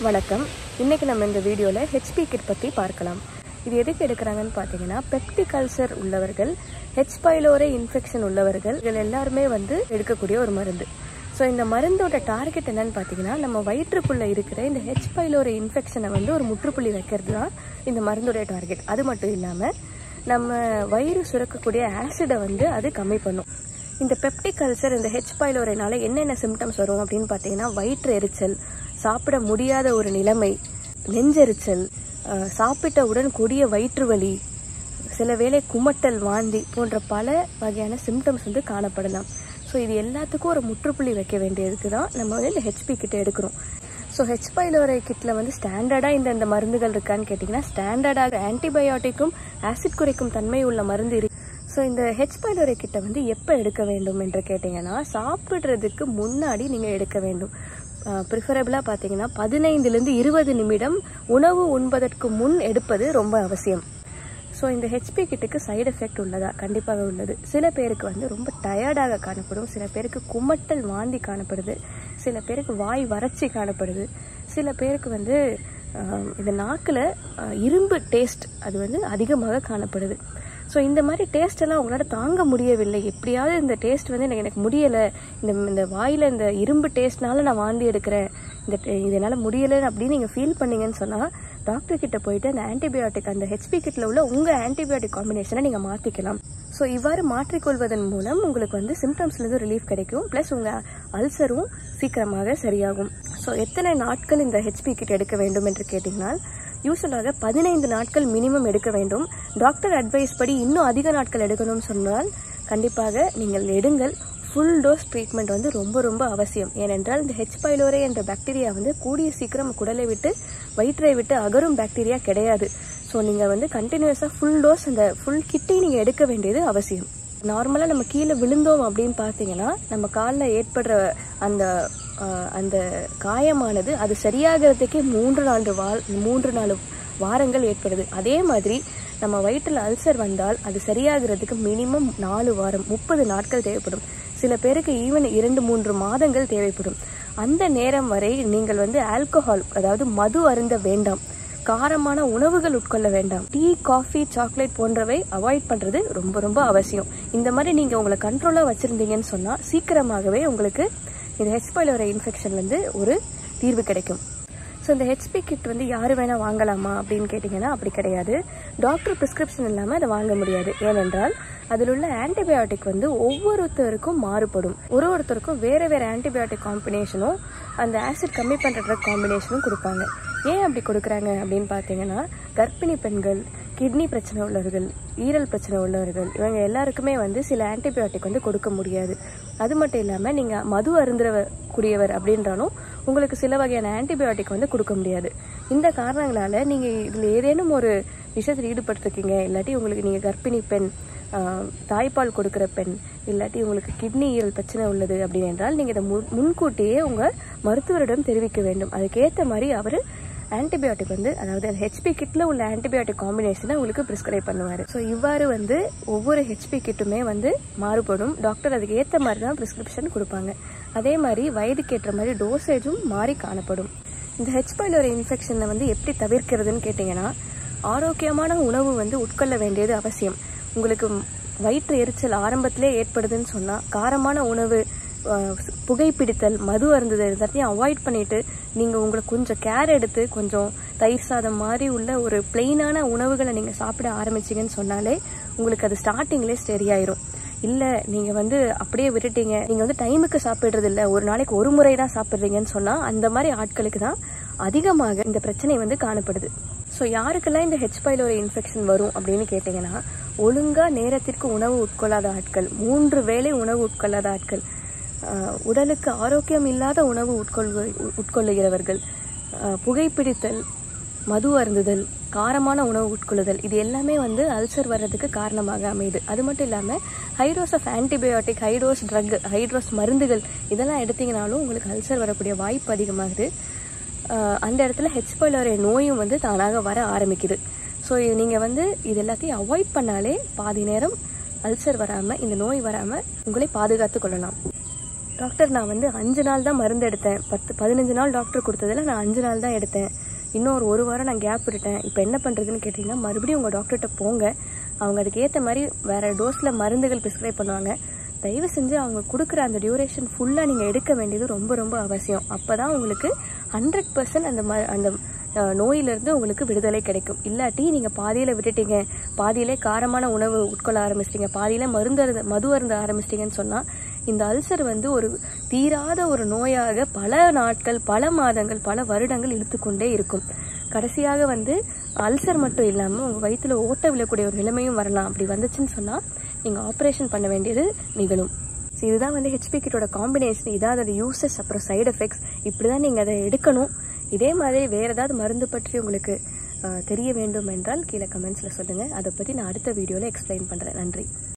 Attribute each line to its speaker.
Speaker 1: வணக்கம் இன்னைக்கு நம்ம இந்த வீடியோவில் ஹெச்பி கிட் பற்றி பார்க்கலாம் இது எதுக்கு எடுக்கிறாங்கன்னு பார்த்தீங்கன்னா பெப்டிக் அல்சர் உள்ளவர்கள் ஹெச் பைலோரே இன்ஃபெக்ஷன் உள்ளவர்கள் இதில் எல்லாருமே வந்து எடுக்கக்கூடிய ஒரு மருந்து ஸோ இந்த மருந்தோட டார்கெட் என்னன்னு பார்த்தீங்கன்னா நம்ம வயிற்றுக்குள்ளே இருக்கிற இந்த ஹெச் பைலோரே இன்ஃபெக்ஷனை வந்து ஒரு முற்றுப்புள்ளி வைக்கிறது தான் இந்த மருந்தோட டார்கெட் அது மட்டும் இல்லாமல் நம்ம வயிறு சுரக்கக்கூடிய ஆசிடை வந்து அது கம்மி பண்ணும் இந்த பெப்டிக் அல்சர் இந்த ஹெச் பைலோரைனால என்னென்ன சிம்டம்ஸ் வரும் அப்படின்னு பார்த்தீங்கன்னா வயிற்று எரிச்சல் சாப்பிட முடியாத ஒரு நிலைமை நெஞ்செரிச்சல் அஹ், சாப்பிட்டவுடன் கொடிய வயிற்று வலி சில வேளை குமட்டல் வாந்தி போன்ற பல வகையான சிம்டம்ஸ் வந்து காணப்படலாம் ஸோ இது எல்லாத்துக்கும் ஒரு முற்றுப்புள்ளி வைக்க வேண்டியதுக்கு தான் நம்ம வந்து இந்த ஹெச்பி கிட்ட எடுக்கிறோம் ஸோ ஹெச் பைலோரை கிட்டில் வந்து ஸ்டாண்டர்டாக இந்த இந்த மருந்துகள் இருக்கான்னு கேட்டிங்கன்னா ஸ்டாண்டர்டாக ஆன்டிபயோட்டிக்கும் ஆசிட் குறைக்கும் தன்மை உள்ள மருந்து இருக்கு ஸோ இந்த ஹெச் பைலோரை கிட்ட வந்து எப்போ எடுக்க வேண்டும் என்று கேட்டிங்கன்னா சாப்பிட்றதுக்கு முன்னாடி நீங்கள் எடுக்க வேண்டும் ப்ரிஃபரபிளாக பார்த்தீங்கன்னா பதினைந்துலேருந்து இருபது நிமிடம் உணவு உண்பதற்கு முன் எடுப்பது ரொம்ப அவசியம் ஸோ இந்த ஹெச்பி கிட்டுக்கு சைடு எஃபெக்ட் உள்ளதா கண்டிப்பாக உள்ளது சில பேருக்கு வந்து ரொம்ப டயர்டாக காணப்படும் சில பேருக்கு குமட்டல் வாந்தி காணப்படுது சில பேருக்கு வாய் வறட்சி காணப்படுது சில பேருக்கு வந்து ஆஹ், இந்த நாக்கில் இரும்பு டேஸ்ட் அது வந்து அதிகமாக காணப்படுது ஸோ இந்த மாதிரி டேஸ்ட் எல்லாம் உங்களால் தாங்க முடியவில்லை எப்படியாவது இந்த டேஸ்ட் வந்து எனக்கு எனக்கு முடியலை இந்த இந்த வாயில் இந்த இரும்பு டேஸ்ட்னால நான் வாந்தி எடுக்கிறேன் இந்த டே- இது என்னால் முடியலை அப்படின்னு நீங்கள் ஃபீல் பண்ணீங்கன்னு சொன்னால் டாக்டர் கிட்ட போயிட்டு அந்த ஆன்டிபயோட்டிக் அந்த ஹெச்பி கிட்ல உள்ள உங்கள் ஆன்டிபயோட்டிக் காம்பினேஷனை நீங்கள் மாற்றிக்கலாம் ஸோ இவ்வாறு மாற்றிக்கொள்வதன் மூலம் உங்களுக்கு வந்து சிம்டம்ஸ்லேருந்து ரிலீஃப் கிடைக்கும் ப்ளஸ் உங்கள் அல்சரும் சீக்கிரமாக சரியாகும் ஸோ எத்தனை நாட்கள் இந்த ஹெச்பி கிட் எடுக்க வேண்டும் என்று கேட்டிங்கன்னா யூஸ்வலாக பதினைந்து நாட்கள் மினிமம் எடுக்க வேண்டும் டாக்டர் அட்வைஸ் படி இன்னும் அதிக நாட்கள் எடுக்கணும்னு சொன்னால் கண்டிப்பாக நீங்கள் எடுங்கள் ஃபுல் டோஸ் ட்ரீட்மெண்ட் வந்து ரொம்ப ரொம்ப அவசியம் ஏனென்றால் இந்த ஹெச் பைலோரே என்ற பாக்டீரியா வந்து கூடிய சீக்கிரம் குடலை விட்டு வயிற்றை விட்டு அகரும் பாக்டீரியா கிடையாது ஸோ நீங்கள் வந்து கண்டினியூஸாக ஃபுல் டோஸ் அந்த ஃபுல் கிட்டையும் நீங்கள் எடுக்க வேண்டியது அவசியம் நார்மலாக நம்ம கீழே விழுந்தோம் அப்படின்னு பார்த்தீங்கன்னா நம்ம காலில் ஏற்படுற அந்த ஆஹ், அந்த காயமானது அது சரியாகிறதுக்கே மூன்று நான்கு வா மூன்று நாலு வாரங்கள் ஏற்படுது அதே மாதிரி நம்ம வயிற்றில் அல்சர் வந்தால் அது சரியாகிறதுக்கு மினிமம் நாலு வாரம் முப்பது நாட்கள் தேவைப்படும் சில பேருக்கு ஈவன் இரண்டு மூன்று மாதங்கள் தேவைப்படும் அந்த நேரம் வரை நீங்கள் வந்து ஆல்கஹால் அதாவது மது அருந்த வேண்டாம் காரமான உணவுகள் உட்கொள்ள வேண்டாம் டீ காஃபி சாக்லேட் போன்றவை அவாய்ட் பண்றது ரொம்ப ரொம்ப அவசியம் இந்த மாதிரி நீங்க உங்களை கண்ட்ரோலா வச்சிருந்தீங்கன்னு சொன்னா சீக்கிரமாகவே உங்களுக்கு இந்த ஹெச் பைலோரை இன்ஃபெக்ஷன்லேருந்து ஒரு தீர்வு கிடைக்கும் ஸோ இந்த ஹெச்பி கிட் வந்து யார் வேணால் வாங்கலாமா அப்படின்னு கேட்டிங்கன்னா அப்படி கிடையாது டாக்டர் ப்ரிஸ்கிரிப்ஷன் இல்லாமல் அதை வாங்க முடியாது ஏனென்றால் அதில் உள்ள ஆன்டிபயோட்டிக் வந்து ஒவ்வொருத்தருக்கும் மாறுபடும் ஒரு ஒருத்தருக்கும் வேறு வேறு ஆன்டிபயோட்டிக் காம்பினேஷனும் அந்த ஆசிட் கம்மி பண்ணுற ட்ரக் காம்பினேஷனும் கொடுப்பாங்க ஏன் அப்படி கொடுக்குறாங்க அப்படின்னு பார்த்தீங்கன்னா கர்ப்பிணி பெண்கள் கிட்னி பிரச்சனை உள்ளவர்கள் ஈரல் பிரச்சனை உள்ளவர்கள் இவங்க எல்லாருக்குமே வந்து சில ஆன்டிபயோட்டிக் வந்து கொடுக்க முடியாது அது மட்டும் இல்லாமல் நீங்கள் மது அருந்துற கூடியவர் அப்படின்றாலும் உங்களுக்கு சில வகையான ஆன்டிபயோட்டிக் வந்து கொடுக்க முடியாது இந்த காரணங்களால நீங்கள் இதில் ஏதேனும் ஒரு விஷயத்தில் ஈடுபட்டிருக்கீங்க இல்லாட்டி உங்களுக்கு நீங்கள் கர்ப்பிணி பெண் ஆஹ், தாய்ப்பால் கொடுக்குற பெண் இல்லாட்டி உங்களுக்கு கிட்னி ஈரல் பிரச்சனை உள்ளது அப்படின்னு என்றால் நீங்கள் இதை மு- முன்கூட்டியே உங்கள் மருத்துவரிடம் தெரிவிக்க வேண்டும் அதுக்கேற்ற மாதிரி அவர் ஆன்டிபயோட்டிக் வந்து அதாவது ஹெச்பி கிட்ல உள்ள ஆன்டிபயோட்டிக் காம்பினேஷனை உங்களுக்கு ப்ரிஸ்கிரைப் பண்ணுவார் ஸோ இவ்வாறு வந்து ஒவ்வொரு ஹெச்பி கிட்டுமே வந்து மாறுபடும் டாக்டர் அதுக்கு ஏற்ற மாதிரி தான் ப்ரிஸ்கிரிப்ஷன் கொடுப்பாங்க அதே மாதிரி வயதுக்கு ஏற்ற மாதிரி டோசேஜும் மாறி காணப்படும் இந்த ஹெச் பைலோரி இன்ஃபெக்ஷனை வந்து எப்படி தவிர்க்கிறதுன்னு கேட்டிங்கன்னா ஆரோக்கியமான உணவு வந்து உட்கொள்ள வேண்டியது அவசியம் உங்களுக்கு வயிற்று எரிச்சல் ஆரம்பத்திலே ஏற்படுதுன்னு சொன்னால் காரமான உணவு அஹ், புகைப்பிடித்தல் மது அருந்துதல் எல்லாத்தையும் அவாய்ட் பண்ணிட்டு நீங்கள் உங்களை கொஞ்சம் கேர் எடுத்து கொஞ்சம் தயிர் சாதம் மாதிரி உள்ள ஒரு பிளெயினான உணவுகளை நீங்கள் சாப்பிட ஆரம்பிச்சீங்கன்னு சொன்னாலே உங்களுக்கு அது ஸ்டார்டிங்லேயே சரியாயிரும் இல்லை நீங்கள் வந்து அப்படியே விட்டுட்டீங்க நீங்கள் வந்து டைமுக்கு சாப்பிட்றது இல்லை ஒரு நாளைக்கு ஒரு முறை தான் சாப்பிட்றீங்கன்னு சொன்னால் அந்த மாதிரி ஆட்களுக்கு தான் அதிகமாக இந்த பிரச்சனை வந்து காணப்படுது ஸோ யாருக்கெல்லாம் இந்த ஹெச் பைலோரி இன்ஃபெக்ஷன் வரும் அப்படின்னு கேட்டிங்கன்னா ஒழுங்காக நேரத்திற்கு உணவு உட்கொள்ளாத ஆட்கள் மூன்று வேளை உணவு உட்கொள்ளாத ஆட்கள் ஆஹ் உடலுக்கு ஆரோக்கியம் இல்லாத உணவு உட்கொள்வ உட்கொள்ளுகிறவர்கள் ஆஹ் புகைப்பிடித்தல் மது அருந்துதல் காரமான உணவு உட்கொள்ளுதல் இது எல்லாமே வந்து அல்சர் வர்றதுக்கு காரணமாக அமையுது அது மட்டும் இல்லாமல் high dose of antibiotic high dose drug ஹைட்ரோஸ் மருந்துகள் இதெல்லாம் எடுத்தீங்கனாலும் உங்களுக்கு அல்சர் வரக்கூடிய வாய்ப்பு அதிகமாகுது ஆஹ் அந்த இடத்துல ஹெச் பைலோரிய நோயும் வந்து தானாக வர ஆரம்பிக்குது ஸோ இது நீங்கள் வந்து இது எல்லாத்தையும் அவாய்ட் பண்ணாலே பாதி நேரம் அல்சர் வராமல் இந்த நோய் வராமல் உங்களை பாதுகாத்து கொள்ளலாம் டாக்டர் நான் வந்து அஞ்சு நாள் தான் மருந்து எடுத்தேன் பத்து பதினஞ்சு நாள் டாக்டர் கொடுத்ததில் நான் அஞ்சு நாள் தான் எடுத்தேன் இன்னும் ஒரு ஒரு வாரம் நான் கேப் விட்டுட்டேன் இப்போ என்ன பண்ணுறதுன்னு கேட்டிங்கன்னா மறுபடியும் உங்கள் டாக்டர்கிட்ட போங்க அவங்க அதுக்கு ஏற்ற மாதிரி வேறு டோஸில் மருந்துகள் ப்ரிஸ்கிரைப் பண்ணுவாங்க தயவு செஞ்சு அவங்க கொடுக்குற அந்த டியூரேஷன் ஃபுல்லாக நீங்கள் எடுக்க வேண்டியது ரொம்ப ரொம்ப அவசியம் அப்போ தான் உங்களுக்கு ஹண்ட்ரட் பர்சன்ட் அந்த ம அந்த அஹ், நோயிலிருந்து உங்களுக்கு விடுதலை கிடைக்கும் இல்லாட்டி நீங்கள் பாதியில் விட்டுட்டீங்க பாதியிலே காரமான உணவு உட்கொள்ள ஆரம்பிச்சிட்டீங்க பாதியில மருந்து அருந்த மது அருந்த ஆரம்பிச்சிட்டிங்கன்னு சொன்னால் இந்த அல்சர் வந்து ஒரு தீராத ஒரு நோயாக பல நாட்கள் பல மாதங்கள் பல வருடங்கள் இழுத்துக்கொண்டே இருக்கும் கடைசியாக வந்து அல்சர் மட்டும் இல்லாமல் உங்கள் வயிற்றுல ஓட்ட விழக்கூடிய ஒரு நிலைமையும் வரலாம் அப்படி வந்துச்சுன்னு சொன்னால் நீங்கள் ஆப்ரேஷன் பண்ண வேண்டியது நிகழும் ஸோ இதுதான் வந்து ஹெச்பி கிட்டோட காம்பினேஷன் இதான் அதோட யூசஸ் அப்புறம் சைடு எஃபெக்ட்ஸ் இப்படி தான் நீங்கள் அதை எடுக்கணும் இதே மாதிரி வேறு ஏதாவது மருந்து பற்றி உங்களுக்கு அஹ், தெரிய வேண்டும் என்றால் கீழே கமெண்ட்ஸில் சொல்லுங்கள் அதை பற்றி நான் அடுத்த வீடியோவில் எக்ஸ்பிளைன் பண்ணுறேன் நன்றி